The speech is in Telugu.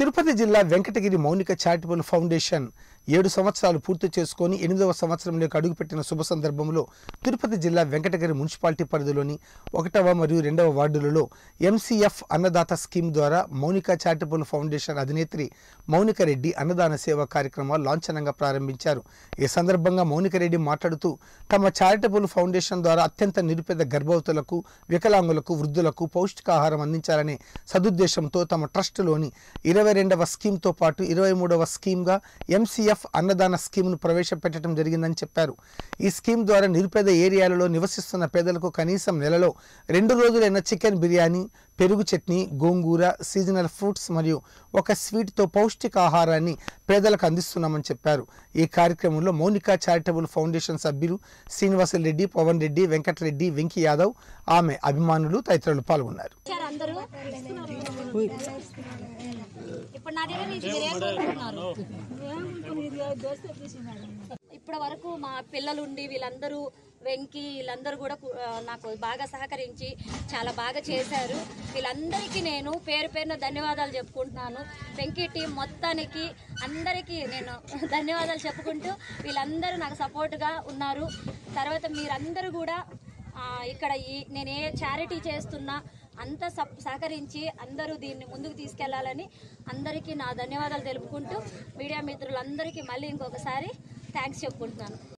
తిరుపతి జిల్లా వెంకటగిరి మౌనిక చారిటబుల్ ఫౌండేషన్ ఏడు సంవత్సరాలు పూర్తి చేసుకొని ఎనిమిదవ సంవత్సరంలోకి అడుగుపెట్టిన శుభ సందర్భంలో తిరుపతి జిల్లా వెంకటగిరి మున్సిపాలిటీ పరిధిలోని ఒకటవ మరియు రెండవ వార్డులలో ఎంసీఎఫ్ అన్నదాత స్కీమ్ ద్వారా మౌనిక చారిటబుల్ ఫౌండేషన్ అధినేత్రి మౌనిక రెడ్డి అన్నదాన సేవ కార్యక్రమాలు లాంఛనంగా ప్రారంభించారు ఈ సందర్భంగా మౌనిక రెడ్డి మాట్లాడుతూ తమ చారిటబుల్ ఫౌండేషన్ ద్వారా అత్యంత నిరుపేద గర్భవతులకు వికలాంగులకు వృద్ధులకు పౌష్టికాహారం అందించాలనే సదుద్దేశంతో తమ ట్రస్టులోని ఇరవై రెండవ స్కీమ్తో పాటు ఇరవై మూడవ స్కీమ్గా ఎంసీఎఫ్ అన్నదాన స్కీమ్ను ప్రవేశపెట్టడం జరిగిందని చెప్పారు ఈ స్కీమ్ ద్వారా నిరుపేద ఏరియాలలో నివసిస్తున్న పేదలకు కనీసం నెలలో రెండు రోజులైన చికెన్ బిర్యానీ పెరుగు చట్నీ గోంగూర సీజనల్ ఫ్రూట్స్ మరియు ఒక స్వీట్తో పౌష్టికాహారాన్ని పేదలకు అందిస్తున్నామని చెప్పారు ఈ కార్యక్రమంలో మౌనిక చారిటబుల్ ఫౌండేషన్ సభ్యులు శ్రీనివాసులు రెడ్డి పవన్ రెడ్డి వెంకటరెడ్డి వెంకీ యాదవ్ ఆమె అభిమానులు తదితరులు పాల్గొన్నారు వచ్చారు అందరూ ఇప్పుడు నా దగ్గర నుంచి మీరు ఏం కోరుకుంటున్నారు ఇప్పటి వరకు మా పిల్లలుండి వీళ్ళందరూ వెంకి వీళ్ళందరూ కూడా కు- ఆ, నాకు బాగా సహకరించి చాలా బాగా చేశారు వీళ్ళందరికీ నేను పేరు పేరున ధన్యవాదాలు చెప్పుకుంటున్నాను వెంకీ టీం మొత్తానికి అందరికీ నేను ధన్యవాదాలు చెప్పుకుంటూ వీళ్ళందరూ నాకు సపోర్ట్గా ఉన్నారు తర్వాత మీరందరూ కూడా ఆ, ఇక్కడ ఈ నేను ఏ చారిటీ చేస్తున్నా అంత సప్- సహకరించి అందరూ దీన్ని ముందుకు తీసుకెళ్లాలని అందరికీ నా ధన్యవాదాలు తెలుపుకుంటూ మీడియా మిత్రులందరికీ మళ్ళీ ఇంకొకసారి థ్యాంక్స్ చెప్పుకుంటున్నాను